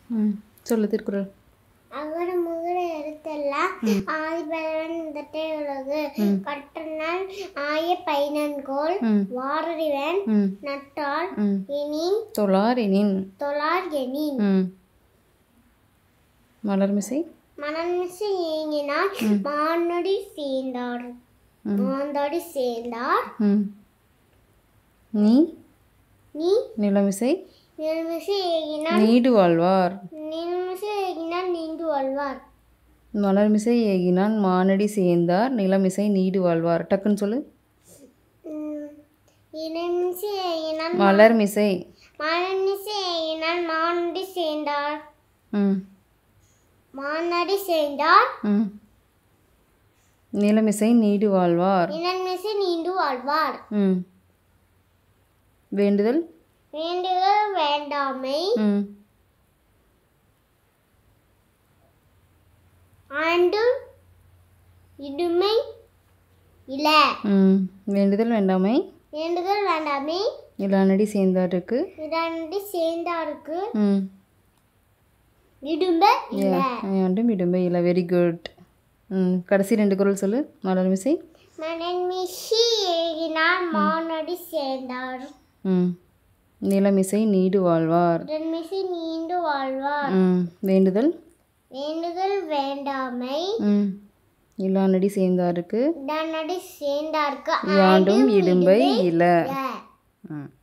ம் சொல்லு திருக்குறள் அகர முகர எழுத்தெல்லாம் ஆதிபகவன் இந்த உலகு கற்றனால் ஆய பைனன்கோள் ம் வாரறிவன் ம் நட்டால் ம் எனின் தொழாரெனின் தொழார் எனின் ம் மலர்மிசை மனமிசை ஏங்கினால் மானடி சேர்ந்தார் மாந்தடி சேர்ந்தார் ம் நீ நீ நிலமிசை நிலமிசை ஏகினால் நீடு வாழ்வார் நிலமிசை ஏகினால் நீண்டு வாழ்வார் மலர்மிசை ஏகினான் மானடி சேர்ந்தார் நிலமிசை நீடு வாழ்வார் டக்குன்னு சொல்லு இளமிசை ஏகினால் மலர்மிசை மனமிசை ஏகினால் மானடி சேர்ந்தார் ம் மானடி சேர்ந்தார் ம் நிலமிசை நீடு வாழ்வார் நிலமிசை நீண்டு வாழ்வார் ம் வேண்டுதல் வேண்டுதல் வேண்டாமை ம் ஆண்டு இடுமை இல ம் வேண்டுதல் வேண்டாமை வேண்டுதல் வேண்டாமை இளானடி சேர்ந்தாருக்கு இரண்டு சேர்ந்தாருக்கு ம் இடும்ப இல்ல ஆண்டும் இடும்பை இல்லை வெரி குட் ம் கடைசி ரெண்டு குரல் சொல்லு மலர்மிசை மனன்மிஷி ஏகினார் மானடி சேர்ந்தார் ம் நிலமிசை நீடு வாழ்வார் இரண்மிசை நீண்டு வாழ்வார் ம் வேண்டுதல் வேண்டுதல் வேண்டாமை ம் இளானடி சேர்ந்தாருக்கு இடனடி சேர்ந்தாருக்கு யாண்டும் இடும்பை இல இல்ல. ம்